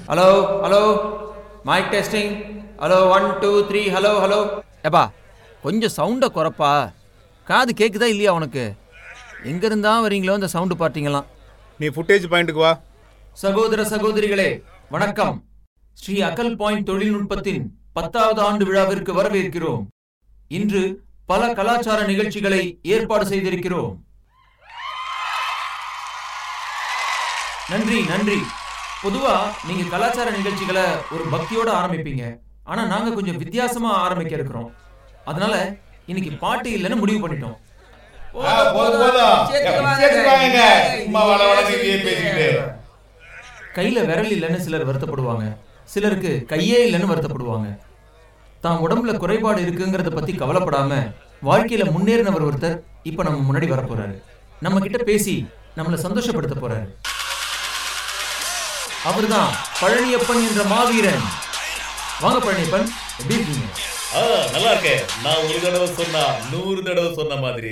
Hello hello mic testing hello one two three hello hello ஏப்பா கொஞ்சம் சவுண்டை குறைப்பா காது கேட்குதா இல்லையா உனக்கு எங்கேருந்தா வரீங்களோ அந்த சவுண்டு பார்த்தீங்களாம் நீ ஃபுட்டேஜ் பாயிண்ட்டுக்கு வா சகோதர சகோதரிகளே வணக்கம் ஸ்ரீ அகல் பாயிண்ட் தொழில்நுட்பத்தின் பத்தாவது ஆண்டு விழாவிற்கு வரவேற்கிறோம் இன்று பல கலாச்சார நிகழ்ச்சிகளை ஏற்பாடு செய்திருக்கிறோம் நன்றி நன்றி பொதுவா நீங்க கலாச்சார நிகழ்ச்சிகளை ஒரு பக்தியோட ஆரம்பிப்பீங்க ஆனா நாங்க கொஞ்சம் வித்தியாசமா ஆரம்பிக்க இருக்கிறோம் அதனால இன்னைக்கு பாட்டு இல்லைன்னு முடிவு பண்ணிட்டோம் ஆ, போதும், போதும். சேர்த்து வாங்குங்க. சும்மா வள வளன்னு இப்படியே பேசிக்கிட்டு. கையில விரல் இல்லைன்னு சிலர் வருத்தப்படுவாங்க சிலருக்கு கையே இல்லைன்னு வருத்தப்படுவாங்க தான் உடம்புல குறைபாடு இருக்குங்கிறத பத்தி கவலைப்படாம வாழ்க்கையில முன்னேறினவர் ஒருத்தர் இப்ப நம்ம முன்னாடி வர போறாரு நம்ம கிட்ட பேசி நம்மளை சந்தோஷப்படுத்த போறாரு அவர்தான் பழனியப்பன் என்ற மாவீரன் வாங்க பழனியப்பன் எப்படி இருக்கீங்க ஆ, நல்லா இருக்கேன் நான் ஒரு தடவை சொன்னா நூறு தடவை சொன்ன மாதிரி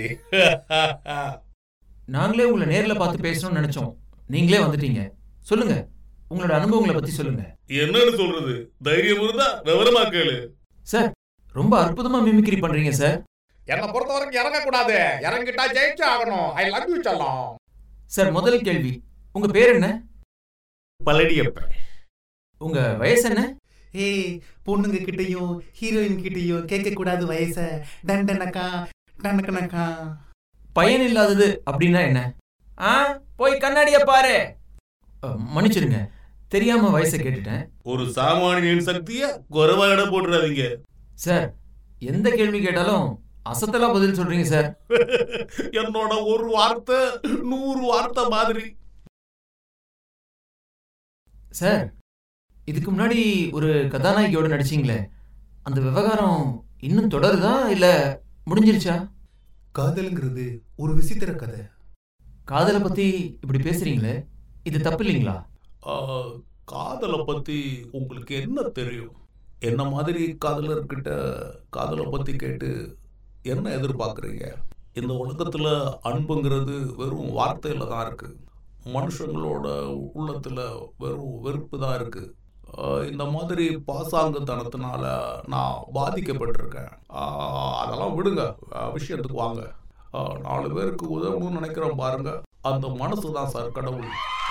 நாங்களே உங்களை நேர்ல பார்த்து பேசணும்னு நினைச்சோம் நீங்களே வந்துட்டீங்க சொல்லுங்க உங்களோட அனுபவங்களை பத்தி சொல்லுங்க என்னன்னு சொல்றது தைரியம் இருந்தா விவரமா கேளு சார் ரொம்ப அற்புதமா மிமிக்ரி பண்றீங்க சார் என்னை பொறுத்த வரைக்கும் இறங்க கூடாது இறங்கிட்டா ஜெயிச்சு ஆகணும் ஐ லவ் யூ செல்லம் சார் முதல் கேள்வி உங்க பேர் என்ன பழனியப்பன் உங்க வயசு என்ன ஏய் பொண்ணுங்க கிட்டயும் ஹீரோயின் கிட்டயும் கேட்க கூடாது வயச டண்டனக்கா டனக்கனக்கா பயன் இல்லாதது அப்படின்னா என்ன ஆ போய் கண்ணாடிய பாரு அ, மன்னிச்சிடுங்க தெரியாம வயசை கேட்டுட்டேன் ஒரு சாமானியன் சக்திய குறைவா இடம் போட்டுறாதீங்க சார் எந்த கேள்வி கேட்டாலும் அசத்தலா பதில் சொல்றீங்க சார் என்னோட ஒரு வார்த்தை நூறு வார்த்தை மாதிரி சார் இதுக்கு முன்னாடி ஒரு கதாநாயகியோட நடிச்சீங்களே அந்த விவகாரம் இன்னும் தொடருதா இல்ல முடிஞ்சிருச்சா காதலுங்கிறது ஒரு விசித்திர கதை காதலை பத்தி இப்படி பேசுறீங்களே இது தப்பு இல்லைங்களா ஆ, காதலை பத்தி உங்களுக்கு என்ன தெரியும் என்ன மாதிரி காதலர்கிட்ட காதலை பத்தி கேட்டு என்ன எதிர்பார்க்குறீங்க இந்த உலகத்துல அன்புங்கிறது வெறும் வார்த்தையில தான் இருக்கு மனுஷங்களோட உள்ளத்துல வெறும் வெறுப்பு தான் இருக்கு ஆ, இந்த மாதிரி பாசாங்கத்தனத்தினால நான் பாதிக்கப்பட்டிருக்கேன் ஆ, அதெல்லாம் விடுங்க ஆ, விஷயத்துக்கு வாங்க ஆ, நாலு பேருக்கு உதவணும்னு நினைக்கிறோம் பாருங்க அந்த மனசு தான் சார் கடவுள்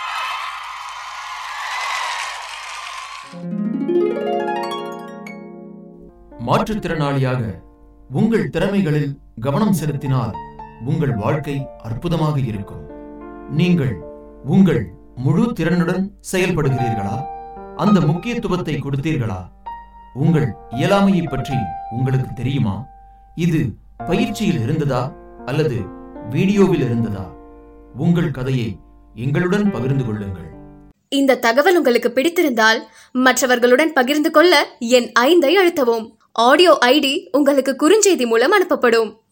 மாற்றுத்திறனாளியாக உங்கள் திறமைகளில் கவனம் செலுத்தினால் உங்கள் வாழ்க்கை அற்புதமாக இருக்கும் நீங்கள் உங்கள் முழு திறனுடன் செயல்படுகிறீர்களா அந்த முக்கியத்துவத்தை கொடுத்தீர்களா உங்கள் இயலாமையை பற்றி உங்களுக்கு தெரியுமா இது பயிற்சியில் இருந்ததா அல்லது வீடியோவில் இருந்ததா உங்கள் கதையை எங்களுடன் பகிர்ந்து கொள்ளுங்கள் இந்த தகவல் உங்களுக்கு பிடித்திருந்தால் மற்றவர்களுடன் பகிர்ந்து கொள்ள என் ஐந்தை அழுத்தவும் ஆடியோ ஐடி உங்களுக்கு குறுஞ்செய்தி மூலம் அனுப்பப்படும்